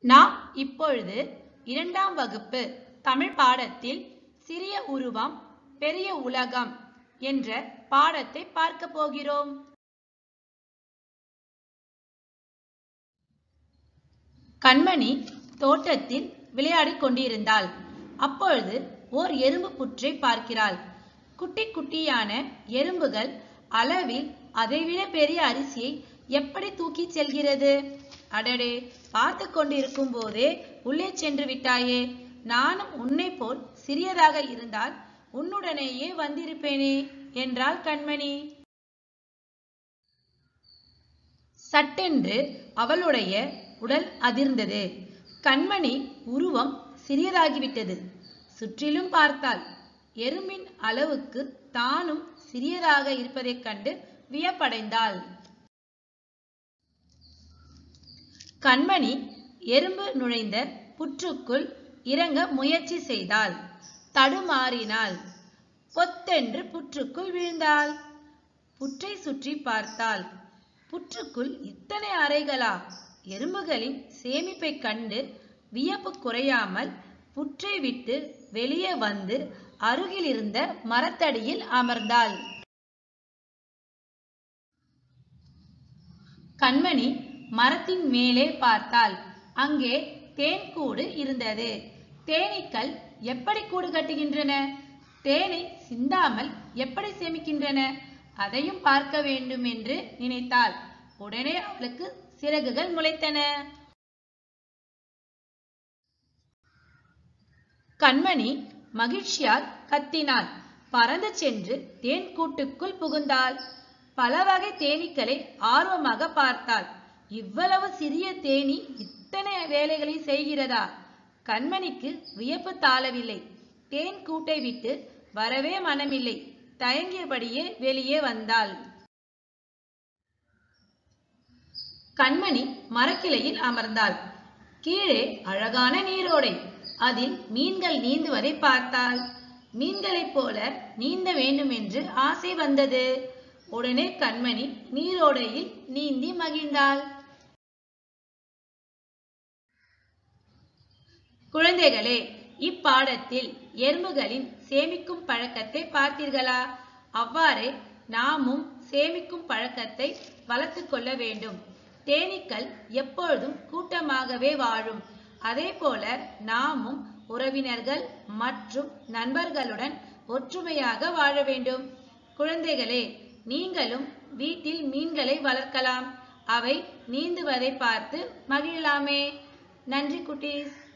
நாம் இப்பொழுது இரண்டாம் வகுப்பு தமிழ் பாடத்தில் சிறிய உருவம் பெரிய உலகம் என்ற பாடத்தை பார்க்க போகிறோம் கண்மணி தோட்டத்தில் விளையாடிக் கொண்டிருந்தாள் அப்பொழுது ஓர் எறும்பு புற்றை பார்க்கிறாள் குட்டி குட்டியான எறும்புகள் அளவில் அதைவிட பெரிய அரிசியை எப்படி தூக்கிச் செல்கிறது அடடே பார்த்து கொண்டிருக்கும் போதே உள்ளே சென்று விட்டாயே நானும் உன்னை போல் சிறியதாக இருந்தால் உன்னுடனேயே வந்திருப்பேனே என்றாள் கண்மணி சட்டென்று அவளுடைய உடல் அதிர்ந்தது கண்மணி உருவம் சிறியதாகிவிட்டது சுற்றிலும் பார்த்தாள் எறும்பின் அளவுக்கு தானும் சிறியதாக இருப்பதைக் கண்டு வியப்படைந்தாள் கண்மணி எறும்பு நுழைந்த புற்றுக்குள் இறங்க முயற்சி செய்தாள் தடுமாறினாள் பொத்தென்று புற்றுக்குள் விழுந்தாள் புற்றை சுற்றி பார்த்தாள் புற்றுக்குள் இத்தனை அறைகளா எறும்புகளின் சேமிப்பைக் கண்டு வியப்பு குறையாமல் புற்றை விட்டு வெளியே வந்து அருகில் இருந்த மரத்தடியில் அமர்ந்தாள் கண்மணி மரத்தின் மேலே பார்த்தாள் அங்கே தேன் கூடு இருந்தது தேனீக்கள் எப்படி கூடு கட்டுகின்றன தேனை சிந்தாமல் எப்படி சேமிக்கின்றன அதையும் பார்க்க வேண்டும் என்று நினைத்தாள் உடனே அவளுக்கு சிறகுகள் முளைத்தன கண்மணி மகிழ்ச்சியால் கத்தினாள் பறந்து சென்று தேன் கூட்டுக்குள் புகுந்தாள் பல வகை தேனீக்களை ஆர்வமாக பார்த்தாள் இவ்வளவு சிறிய தேனி இத்தனை வேலைகளை செய்கிறதா கண்மணிக்கு வியப்பு தாளவில்லை தேன் கூட்டை விட்டு வரவே மனமில்லை தயங்கியபடியே வெளியே வந்தாள் கண்மணி மரக்கிளையில் அமர்ந்தாள் கீழே அழகான நீரோடை அதில் மீன்கள் நீந்துவதை பார்த்தாள் மீன்களைப் போல நீந்த வேண்டும் என்று ஆசை வந்தது உடனே கண்மணி நீரோடையில் நீந்தி மகிழ்ந்தாள் குழந்தைகளே இப்பாடத்தில் எறும்புகளின் சேமிக்கும் பழக்கத்தை பார்த்தீர்களா அவ்வாறே நாமும் சேமிக்கும் பழக்கத்தை வளர்த்து கொள்ள வேண்டும் தேனீக்கள் எப்பொழுதும் கூட்டமாகவே வாழும் அதே போல நாமும் உறவினர்கள் மற்றும் நண்பர்களுடன் ஒற்றுமையாக வாழ வேண்டும் குழந்தைகளே நீங்களும் வீட்டில் மீன்களை வளர்க்கலாம் அவை நீந்துவதை பார்த்து மகிழலாமே நன்றி குட்டீஸ்